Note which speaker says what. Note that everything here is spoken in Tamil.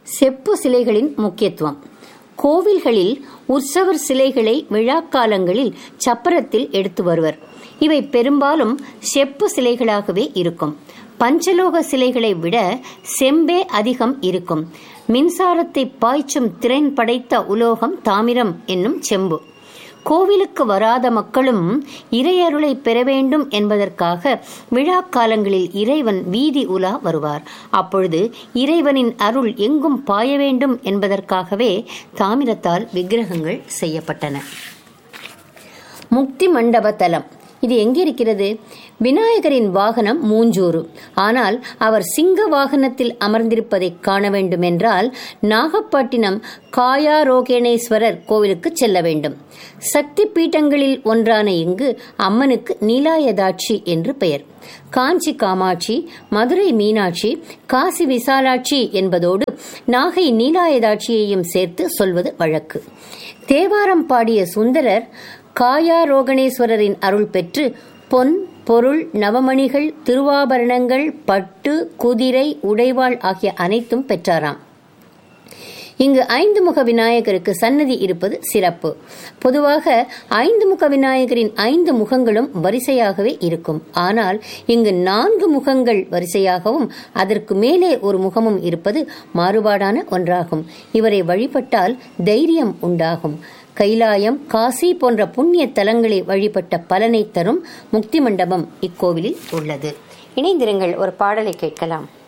Speaker 1: செப்பு சிலைகளின் முக்கியத்துவம் கோவில்களில் உற்சவர் சிலைகளை விழாக்காலங்களில் சப்பரத்தில் எடுத்து வருவர் இவை பெரும்பாலும் செப்பு சிலைகளாகவே இருக்கும் பஞ்சலோக சிலைகளை விட செம்பே அதிகம் இருக்கும் மின்சாரத்தை பாய்ச்சும் திறன் படைத்த உலோகம் தாமிரம் என்னும் செம்பு கோவிலுக்கு வராத மக்களும் இறையருளை பெற வேண்டும் என்பதற்காக விழா காலங்களில் இறைவன் வீதி உலா வருவார் அப்பொழுது இறைவனின் அருள் எங்கும் பாய வேண்டும் என்பதற்காகவே தாமிரத்தால் விக்கிரகங்கள் செய்யப்பட்டன முக்தி மண்டப தலம் இது எங்கே இருக்கிறது விநாயகரின் வாகனம் மூஞ்சூறு ஆனால் அவர் சிங்க வாகனத்தில் அமர்ந்திருப்பதை காண வேண்டுமென்றால் நாகப்பட்டினம் காயாரோகேணேஸ்வரர் கோவிலுக்கு செல்ல வேண்டும் சக்தி பீட்டங்களில் ஒன்றான இங்கு அம்மனுக்கு நீலாயதாட்சி என்று பெயர் காஞ்சி காமாட்சி மதுரை மீனாட்சி காசி விசாலாட்சி என்பதோடு நாகை நீலாயதாட்சியையும் சேர்த்து சொல்வது வழக்கு தேவாரம் பாடிய சுந்தரர் காயாரோகணேஸ்வரரின் அருள் பெற்று பொன் பொருள் நவமணிகள் திருவாபரணங்கள் பட்டு குதிரை உடைவாள் ஆகிய அனைத்தும் பெற்றாராம் இங்கு ஐந்து முக விநாயகருக்கு சன்னதி இருப்பது சிறப்பு பொதுவாக ஐந்து முக விநாயகரின் ஐந்து முகங்களும் வரிசையாகவே இருக்கும் ஆனால் இங்கு நான்கு முகங்கள் வரிசையாகவும் அதற்கு மேலே ஒரு முகமும் இருப்பது மாறுபாடான ஒன்றாகும் இவரை வழிபட்டால் தைரியம் உண்டாகும் கைலாயம் காசி போன்ற புண்ணிய தலங்களை வழிபட்ட பலனை தரும் முக்தி மண்டபம் இக்கோவிலில் உள்ளது இணைந்திருங்கள் ஒரு பாடலை கேட்கலாம்